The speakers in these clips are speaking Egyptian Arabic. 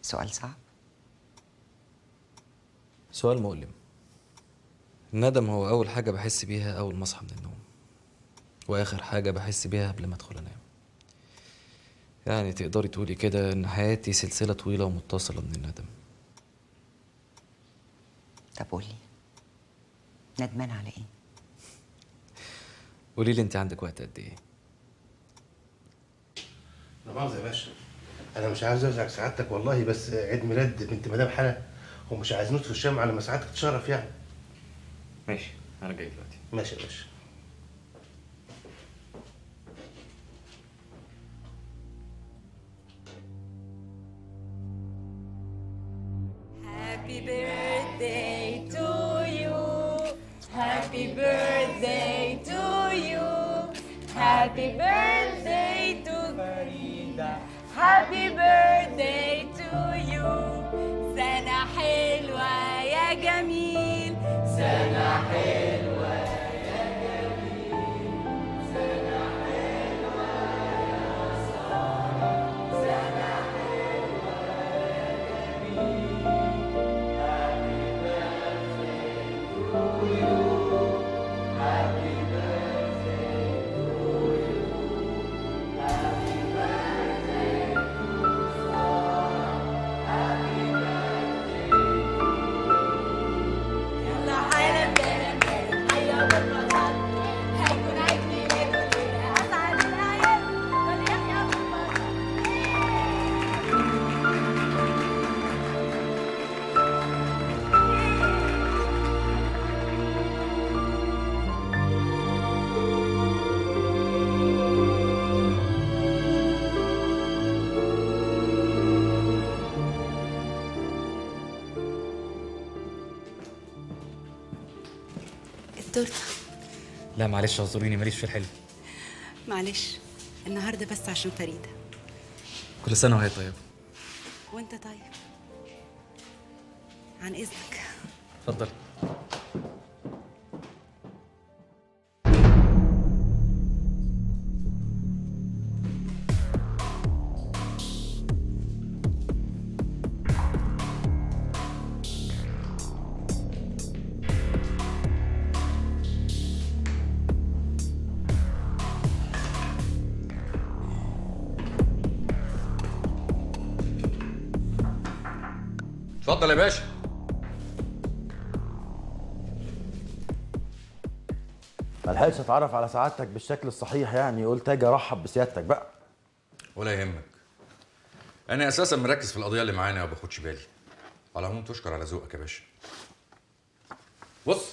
سؤال صعب سؤال مؤلم الندم هو أول حاجة بحس بيها أول ما أصحى من النوم وآخر حاجة بحس بيها قبل ما أدخل أنام يعني تقدري تقولي كده إن حياتي سلسلة طويلة ومتصلة من الندم طب قولي ندمان على ايه قولي لي أنت عندك وقت قد إيه لا مؤاخذة يا باشا أنا مش عايز أزعج سعادتك والله بس عيد ميلاد بنت مدام حلا ومش عايز نطفي الشمع لما سعادتك تشرف يعني ماشي أنا جاي دلوقتي ماشي يا باشا Happy birthday to you. Happy birthday to you. Happy birthday to Farida. Happy birthday to you. سنة حلوة يا جميل. سنة حلوة يا جميل. سنة حلوة يا سارة. سنة حلوة يا جميل. Happy birthday to you. Happy birthday to you. Happy birthday to Sarah. Happy birthday to you. يلا حالا بالا بالا حيا بالمظهر هيكون عيد ميلاد وليلة أسعد الأيام وليحيى بالمظهر التورته لا معلش اعذريني ماليش في الحلم معلش النهارده بس عشان فريده كل سنة وهي طيبة وانت طيب عن اذنك اتفضلي اتفضل يا باشا ما لحقتش اتعرف على سعادتك بالشكل الصحيح يعني قلت اجي ارحب بسيادتك بقى ولا يهمك انا اساسا مركز في القضيه اللي معانا وما باخدش بالي على العموم تشكر على ذوقك يا باشا بص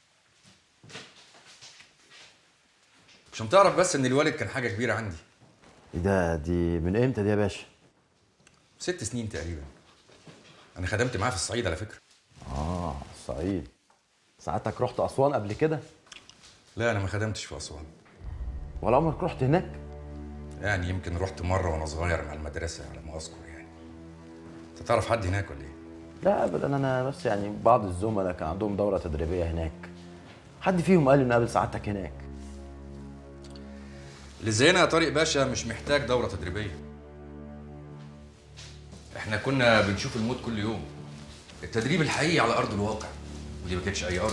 عشان تعرف بس ان الوالد كان حاجه كبيره عندي ايه ده دي من امتى دي يا باشا ست سنين تقريبا انا خدمت معاه في الصعيد على فكره اه الصعيد سعادتك رحت اسوان قبل كده لا انا ما خدمتش في اسوان ولا عمرك رحت هناك يعني يمكن رحت مره وانا صغير مع المدرسه على ما اذكر يعني انت تعرف حد هناك ولا ايه لا ابدا انا بس يعني بعض الزملاء كان عندهم دوره تدريبيه هناك حد فيهم قال لي نقابل سعادتك هناك اللي زينا يا طارق باشا مش محتاج دورة تدريبية احنا كنا بنشوف الموت كل يوم التدريب الحقيقي على أرض الواقع ودي ما كانتش أي أرض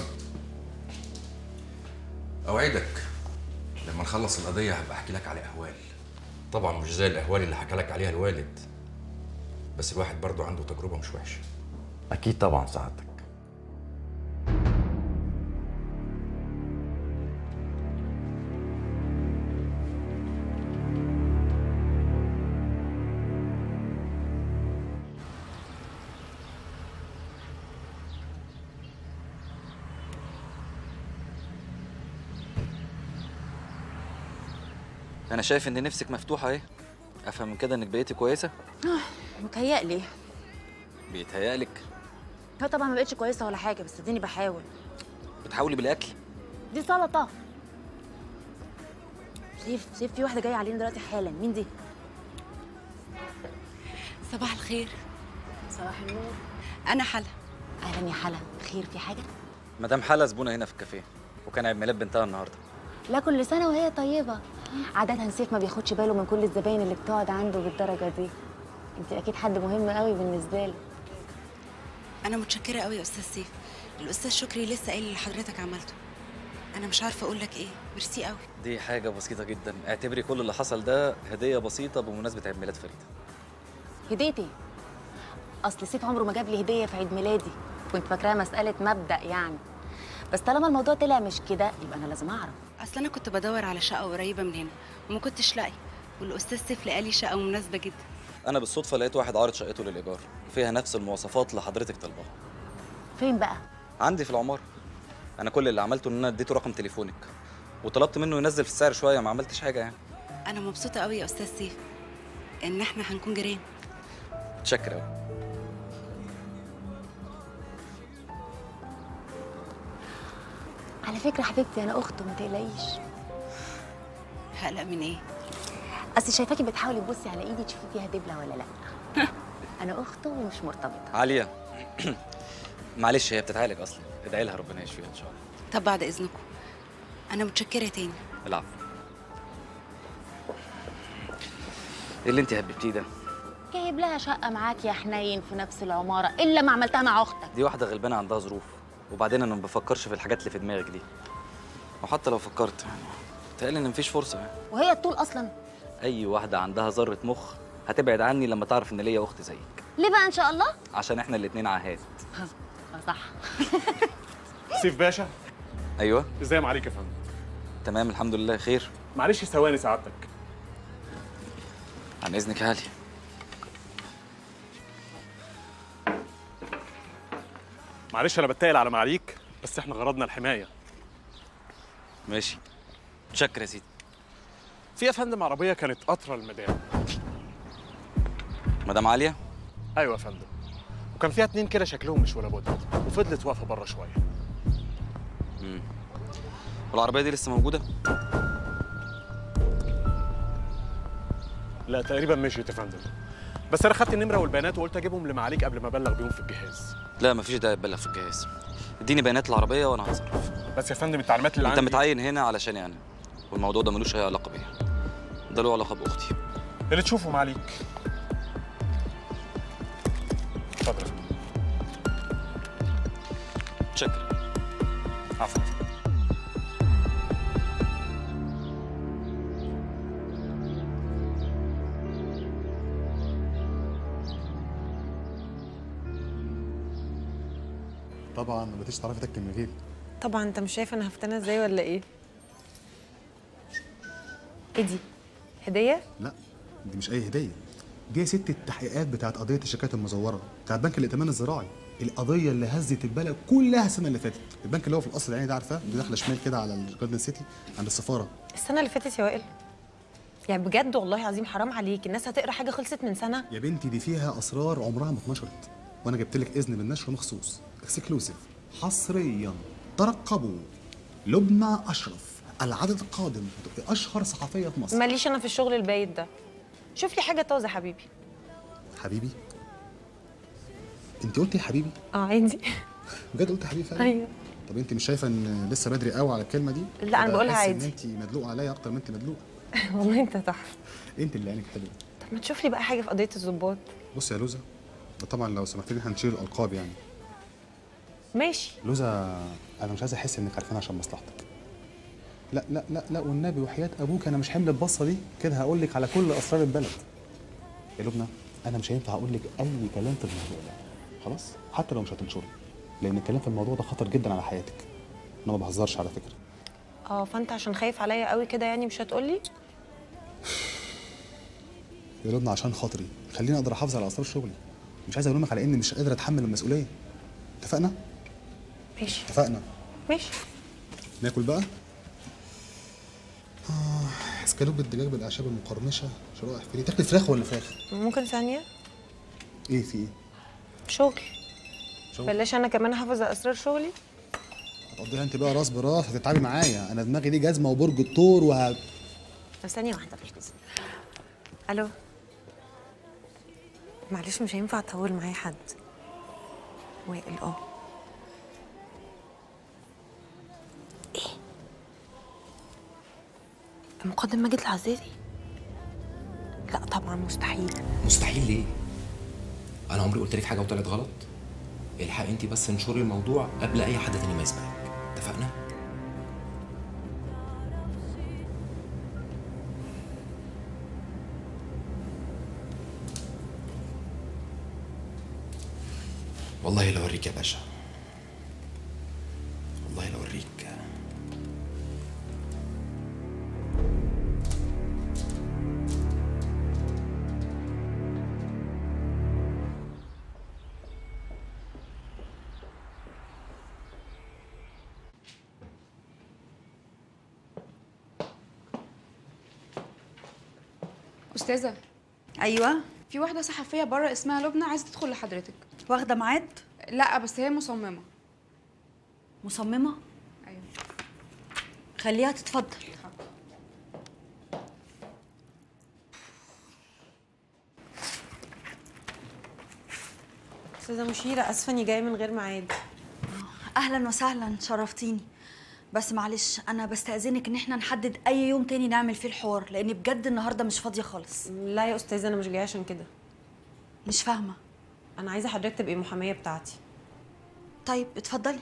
أوعدك لما نخلص القضية هبقى أحكي لك على أهوال طبعا مش زي الأهوال اللي حكى لك عليها الوالد بس الواحد برضه عنده تجربة مش وحشة اكيد طبعا سعادتك أنا شايف إن نفسك مفتوحة أهي أفهم من كده إنك بقيتي كويسة متهيألي بيتهيألك هو طبعا ما بقتش كويسه ولا حاجه بس اديني بحاول بتحاولي بالأكل دي سلطه سيف سيف في واحده جايه علينا دلوقتي حالا مين دي صباح الخير صباح النور انا حلا اهلا يا حلا خير في حاجه مدام حلا زبونة هنا في الكافيه وكان عيد ميلاد بنتها النهارده لا كل سنه وهي طيبه عادة سيف ما بياخدش باله من كل الزباين اللي بتقعد عنده بالدرجه دي انت اكيد حد مهم قوي بالنسبه لي انا متشكره قوي يا استاذ سيف الاستاذ شكري لسه قايل اللي حضرتك عملته انا مش عارفه اقول لك ايه ميرسي قوي دي حاجة بسيطة جدا اعتبري كل اللي حصل ده هدية بسيطة بمناسبة عيد ميلاد فريدة هديتي اصل سيف عمره ما جاب لي هديه في عيد ميلادي كنت فاكراها مساله مبدا يعني بس طالما الموضوع طلع مش كده يبقى انا لازم اعرف اصل انا كنت بدور على شقه قريبه من هنا وما كنتش لاقي والاستاذ سيف لقى لي شقه مناسبه جدا أنا بالصدفة لقيت واحد عارض شقته للإيجار فيها نفس المواصفات اللي حضرتك طالباها فين بقى عندي في العمارة أنا كل اللي عملته إن أنا اديته رقم تليفونك وطلبت منه ينزل في السعر شوية ما عملتش حاجة يعني انا مبسوطه قوي يا استاذ سيف ان احنا هنكون جيران متشكر أوي على فكره حبيبتي انا اخته ما تقلقيش هقلق من ايه اصل شايفاكي بتحاولي تبصي على ايدي تشوفي فيها دبله ولا لا انا اخته ومش مرتبطه عالية معلش هي بتتعالج أصلا ادعي لها ربنا يشفيها إن شاء الله طب بعد اذنكم انا متشكره تاني العفو ايه اللي انت هببتيه ده؟ جايب لها شقه معاك يا حنين في نفس العماره الا ما عملتها مع اختك دي واحدة غلبانة عندها ظروف وبعدين انا ما بفكرش في الحاجات اللي في دماغك دي وحتى لو فكرت يعني تقالي ان مفيش فرصة يعني وهي الطول اصلا اي واحدة عندها ذرة مخ هتبعد عني لما تعرف ان ليا اخت زيك ليه بقى ان شاء الله عشان احنا الاتنين عاهات آه، صح سيف باشا ايوه ازاي معاليك يا فندم تمام الحمد لله خير معلش ثواني سعادتك عن اذنك يا علي معلش انا بتقل على معاليك بس احنا غرضنا الحمايه ماشي متشكر يا سيدي في يا فندم عربيه كانت قطره المدام مدام عالية ايوه يا فندم وكان فيها اتنين كده شكلهم مش ولا بد وفضلت واقفه بره شويه والعربية دي لسه موجودة؟ لا تقريبا مشيت يا فندم بس انا خدت النمره والبيانات وقلت اجيبهم لمعاليك قبل ما ابلغ بيهم في الجهاز لا مفيش داعي تبلغ في الجهاز اديني بيانات العربية وانا هتصرف بس يا فندم التعليمات اللي انت عندي متعين هنا علشان يعني والموضوع ده ملوش اي علاقة بيا ده له علاقة باختي اللي تشوفه معاليك اتفضل يا فندم متشكر عفوا طبعا ما بقيتش تعرفي تكتب من غيري طبعا انت مش شايف انا هفتنى ازاي ولا ايه ايه دي هديه لا دي مش اي هديه دي يا ست التحقيقات بتاعت قضيه الشيكات المزوره بتاعت بنك الائتمان الزراعي القضيه اللي هزت البلد كلها السنه اللي فاتت البنك اللي هو في القصر العيني ده عارفاه اللي داخله شمال كده على الجاردن سيتي عند السفاره السنه اللي فاتت يا وائل يعني بجد والله العظيم حرام عليك الناس هتقرا حاجه خلصت من سنه يا بنتي دي فيها اسرار عمرها ما اتنشرت وانا جبت لك اذن بالنشر مخصوص اكسكلوسيف حصريا ترقبوا لبنى اشرف العدد القادم هتبقي اشهر صحفيه في مصر ماليش انا في الشغل البايت ده شوف لي حاجه طازه حبيبي حبيبي انت قلتي يا حبيبي اه عندي بجد قلت يا حبيبي فعلا ايوه طب انت مش شايفه ان لسه بدري قوي على الكلمه دي لا، أنا كده بقولها أحس عادي. ان انت مدلوقه عليا اكتر ما انت مدلوقه والله انت تحفه انت اللي عينك حلوه طب ما تشوف لي بقى حاجه في قضيه الظباط بص يا لوزه ده طبعا لو سمحت لي هنشيل الالقاب يعني ماشي لوزه انا مش عايز احس انك عارفين عشان مصلحتك لا لا لا لا والنبي وحياه ابوك انا مش حمل البصه دي كده هقول لك على كل اسرار البلد يا لبنى انا مش هينفع اقول لك اي كلام في الموضوع ده خلاص حتى لو مش هتنشري لان الكلام في الموضوع ده خطر جدا على حياتك انا ما بهزرش على فكره اه فانت عشان خايف عليا قوي كده يعني مش هتقولي يا لبنى عشان خاطري خليني اقدر احافظ على اسرار شغلي مش عايز الومك على اني مش قادر اتحمل المسؤوليه اتفقنا ماشي اتفقنا ماشي ناكل بقى آه، اسكالوب الدجاج بالاعشاب المقرمشه شرائح فري تاكل فراخ ولا فراخ ممكن ثانيه ايه في ايه شغل شغل؟ بلاش انا كمان احافظ على اسرار شغلي هتقضيها انت بقى راس براس هتتعبي معايا انا دماغي دي جزمه وبرج الثور وه... طب ثانيه واحده بس الو معلش مش هينفع اطول معايا حد وائل اه ايه المقدم ماجد العزازي لا طبعا مستحيل مستحيل ليه؟ انا عمري قلت لك حاجه وطلعت غلط الحق انت بس انشري الموضوع قبل اي حد تاني ما يسمعك اتفقنا والله لو اوريك يا باشا والله لو اوريك استاذه ايوه في واحده صحفيه بره اسمها لبنى عايزه تدخل لحضرتك واخده ميعاد لا بس هي مصممه مصممه ايوه خليها تتفضل استاذه مشيره اسفه اني جايه من غير ميعاد اهلا وسهلا شرفتيني بس معلش انا بستاذنك ان احنا نحدد اي يوم تاني نعمل فيه الحوار لاني بجد النهارده مش فاضيه خالص لا يا استاذه انا مش جايه عشان كده مش فاهمه انا عايزه حضرتك تبقي محاميه بتاعتي طيب اتفضلي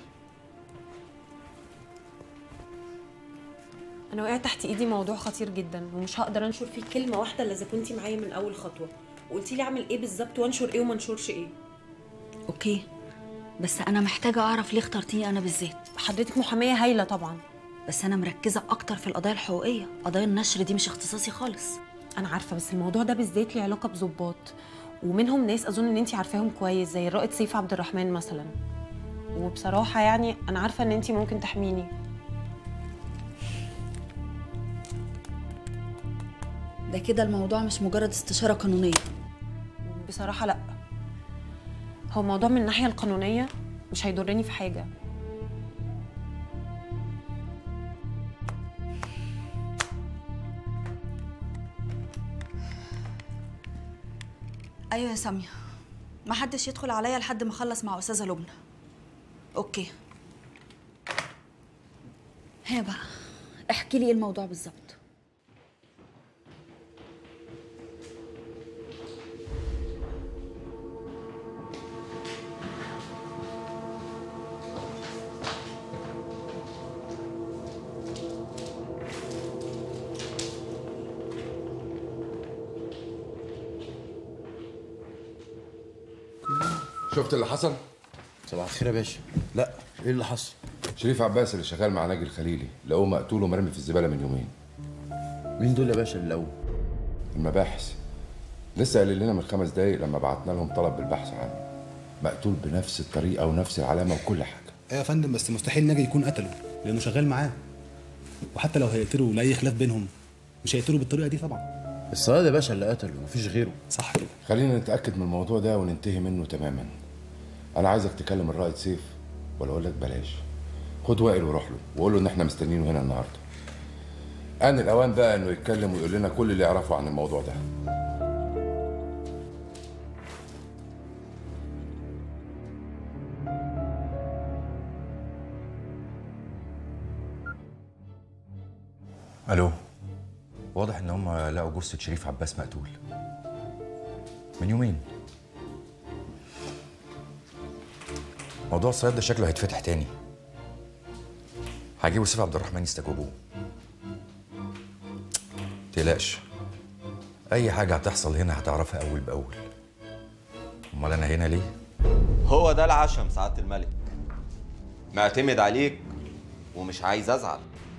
انا وقع تحت ايدي موضوع خطير جدا ومش هقدر انشر فيه كلمه واحده الا اذا كنتي معايا من اول خطوه وقلتي لي اعمل ايه بالظبط وانشر ايه وما انشرش ايه اوكي بس انا محتاجه اعرف ليه اخترتيني انا بالذات حضرتك محاميه هايله طبعا بس انا مركزه اكتر في القضايا الحقوقيه قضايا النشر دي مش اختصاصي خالص انا عارفه بس الموضوع ده بالذات ليه علاقه بظباط ومنهم ناس اظن ان انت عارفاهم كويس زي الرائد سيف عبد الرحمن مثلا وبصراحه يعني انا عارفه ان انت ممكن تحميني ده كده الموضوع مش مجرد استشاره قانونيه بصراحه لا هو الموضوع من الناحيه القانونيه مش هيضرني في حاجه ايوه يا ساميه ما حدش يدخل عليا لحد ما اخلص مع استاذه لبنى اوكي هي بقى احكي لي ايه الموضوع بالظبط شفت اللي حصل؟ صباح الخير يا باشا لا ايه اللي حصل شريف عباس اللي شغال مع ناجي الخليلي لقوه مقتول ومرمي في الزباله من يومين مين دول يا باشا اللي لقوه المباحث لسه قايل لنا من خمس دقايق لما بعتنا لهم طلب بالبحث عنه مقتول بنفس الطريقه ونفس العلامه وكل حاجه ايوه يا فندم بس مستحيل ناجي يكون قتله لانه شغال معاه وحتى لو هيقتلوا لاي خلاف بينهم مش هيقتلوا بالطريقه دي طبعا الصياد يا باشا اللي قتله مفيش غيره صح كده خلينا نتاكد من الموضوع ده وننتهي منه تماما انا عايزك تكلم الرائد سيف ولا اقول لك بلاش خد وائل وروح له وقول له ان احنا مستنيينه هنا النهارده ان الاوان بقى انه يتكلم ويقول لنا كل اللي يعرفه عن الموضوع ده الو واضح ان هم لقوا جثه شريف عباس مقتول من يومين موضوع الصياد ده شكله هيتفتح تاني هجيبوا سيف عبد الرحمن يستجوبوه تقلقش اي حاجه هتحصل هنا هتعرفها اول باول امال انا هنا ليه هو ده العشم سعادة الملك معتمد عليك ومش عايز ازعل